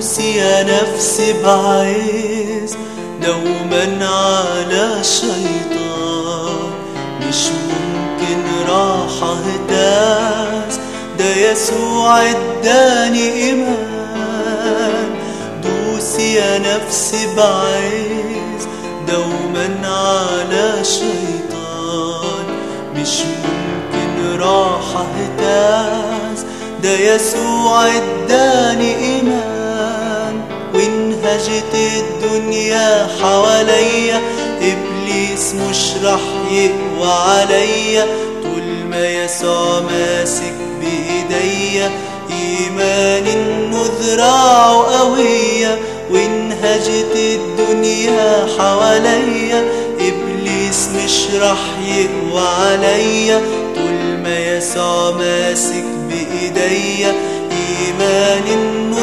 دوسي يا نفسي بعز دوما على شيطان مش ممكن راح اهتاز ده يسوع اداني ايمان دوسي يا نفسي بعز دوما على شيطان مش ممكن راح اهتاز ده يسوع اداني ايمان وانهجت الدنيا حواليا ابليس مش راح يقوى عليا طول ما يسوع ماسك بايديا ايمان انه ذراعه قويه وانهجت الدنيا حواليا ابليس مش راح يقوى عليا طول ما يسوع ماسك بايديا ايمان انه